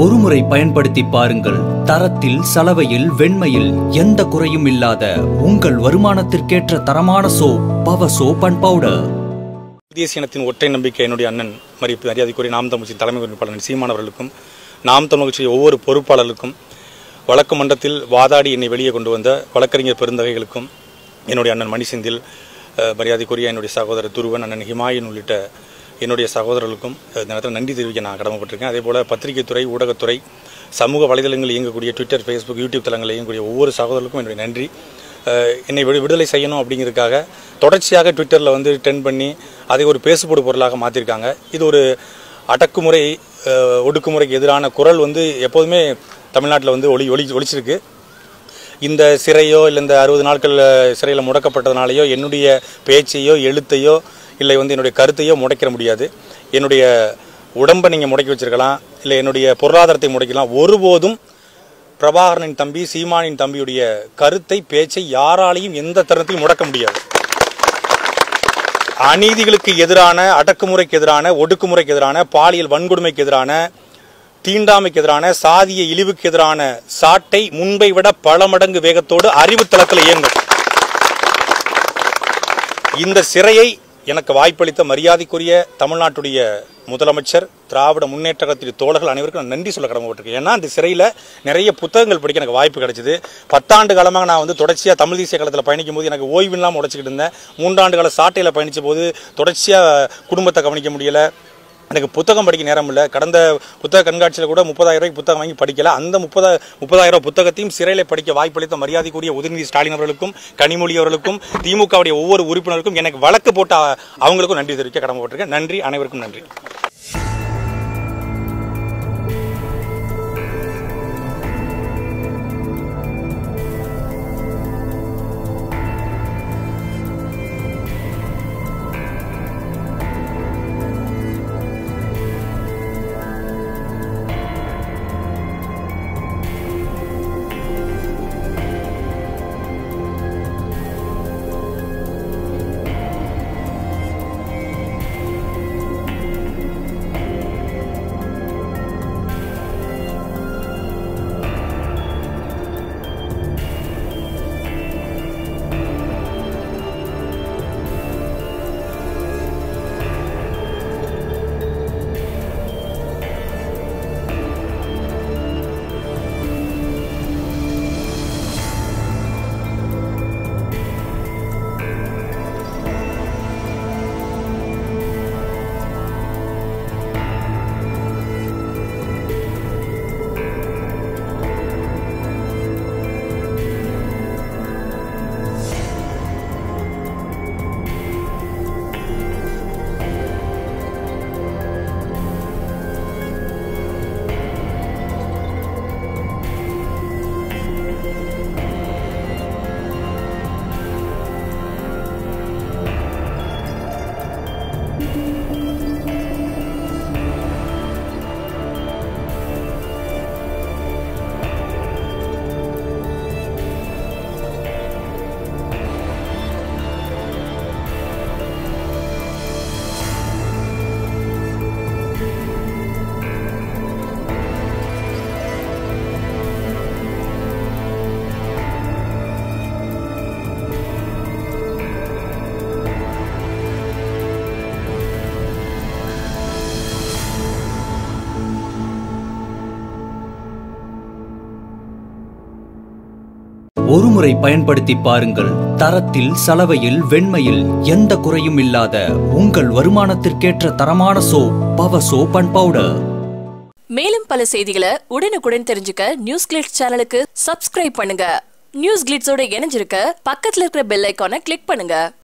ஒருமுறை பயன்படுத்தி பாருங்கள் தரத்தில் சலவையில் வெண்மையில் எந்த குறையும் இல்லாத உங்கள் வருமானத்திற்கேற்ற தரமான soap power soap and powder தேசிய இனத்தின் ஒற்றை நம்பிக்கை என்னுடைய அண்ணன் மரிப்பு மரியாதைக்குரிய நாம் தமிழ்ச்சியின் தலைமை உறுப்பினர் சீமானவர்களுக்கும் நாம் தமிழ்ச்சி ஒவ்வொரு பொறுப்பாளர்களுக்கும் வழக்கு மன்றத்தில் வாதாடி என்னை வெளியே கொண்டு வந்த வழக்கறிஞர் பெருந்தகைகளுக்கும் என்னுடைய அண்ணன் மணிசெந்தில் அஹ், மரியாதைக்குரிய என்னுடைய சகோதரர் துருவன் அண்ணன் ஹிமாயின் உள்ளிட்ட என்னுடைய சகோதரர்களுக்கும் இந்த நேரத்தில் நன்றி தெரிவிக்க நான் கடமைப்பட்டிருக்கேன் அதே போல் பத்திரிகைத்துறை ஊடகத்துறை சமூக வலைதளங்கள் இயங்கக்கூடிய ட்விட்டர் ஃபேஸ்புக் யூடியூப் தளங்களில் இயங்கக்கூடிய ஒவ்வொரு சகோதரர்களுக்கும் என்னுடைய நன்றி அஹ், என்னை விடு விடுதலை செய்யணும் அப்படிங்கிறதுக்காக தொடர்ச்சியாக ட்விட்டரில் வந்து டென் பண்ணி அதை ஒரு பேசுபொடு பொருளாக மாற்றிருக்காங்க இது ஒரு அடக்குமுறை அஹ், ஒடுக்குமுறைக்கு எதிரான குரல் வந்து எப்போதுமே தமிழ்நாட்டில் வந்து ஒளி ஒளி ஒழிச்சிருக்கு இந்த சிறையோ இல்லை இந்த அறுபது நாட்கள் சிறையில் முடக்கப்பட்டதுனாலையோ என்னுடைய பேச்சையோ எழுத்தையோ இல்லை வந்து என்னுடைய கருத்தையோ முடைக்கிற முடியாது என்னுடைய உடம்பை நீங்கள் முடக்கி வச்சிருக்கலாம் இல்லை என்னுடைய பொருளாதாரத்தை முடைக்கலாம் ஒருபோதும் பிரபாகரனின் தம்பி சீமானின் தம்பியுடைய கருத்தை பேச்சை யாராலையும் எந்த தருணத்திலும் முடக்க முடியாது அநீதிகளுக்கு எதிரான அடக்குமுறைக்கு எதிரான ஒடுக்குமுறைக்கு எதிரான பாலியல் வன்கொடுமைக்கு எதிரான தீண்டாமைக்கு எதிரான சாதிய இழிவுக்கு எதிரான சாட்டை முன்பை விட பல மடங்கு வேகத்தோடு அறிவுத்தளத்தில் இயங்கும் இந்த சிறையை எனக்கு வாய்ப்பளித்த மரியாதைக்குரிய தமிழ்நாட்டுடைய முதலமைச்சர் திராவிட முன்னேற்ற கழகத்தின் தோழர்கள் அனைவருக்கும் நான் நன்றி சொல்ல கடமைப்பட்டிருக்கேன் ஏன்னா அந்த சிறையில் நிறைய புத்தகங்கள் படிக்க எனக்கு வாய்ப்பு கிடைச்சிது பத்தாண்டு காலமாக நான் வந்து தொடர்ச்சியாக தமிழ் தேசிய காலத்தில் பயணிக்கும் போது எனக்கு ஓய்வு இல்லாமல் உடைச்சிக்கிட்டு இருந்தேன் மூன்றாண்டு கால சாட்டையில் பயணித்த போது தொடர்ச்சியாக குடும்பத்தை கவனிக்க முடியல எனக்கு புத்தகம் படிக்க நேரம் இல்லை கடந்த புத்தக கண்காட்சியில் கூட முப்பதாயிரம் ரூபாய்க்கு புத்தகம் வாங்கி படிக்கல அந்த முப்பதா முப்பதாயிரம் ரூபாய் புத்தகத்தையும் சிறையில் படிக்க வாய்ப்பளித்த மரியாதைக்குரிய உதயநிதி ஸ்டாலின் அவர்களுக்கும் கனிமொழி அவர்களுக்கும் திமுகவுடைய ஒவ்வொரு உறுப்பினருக்கும் எனக்கு வழக்கு போட்ட அ- அவங்களுக்கும் நன்றி தெரிவிக்க கடமைப்பட்டிருக்கேன் நன்றி அனைவருக்கும் நன்றி ஒருமுறை பயன்படுத்தி பாருங்கள் தரத்தில் சலவையில் வெண்மையில் எந்த குறையும் இல்லாத உங்கள் வருமானத்திற்கேற்ற தரமான soap power soap and powder மேலும் பல செய்திகளை உடனுக்குடன் தெரிஞ்சுக்க நியூஸ் கிளிட்ஸ் சேனலுக்கு சப்ஸ்கிரைப் பண்ணுங்க நியூஸ் கிளிட்ஸோட இணைஞ்சிருக்க பக்கத்துல இருக்கிற பெல் ஐக்கானை கிளிக் பண்ணுங்க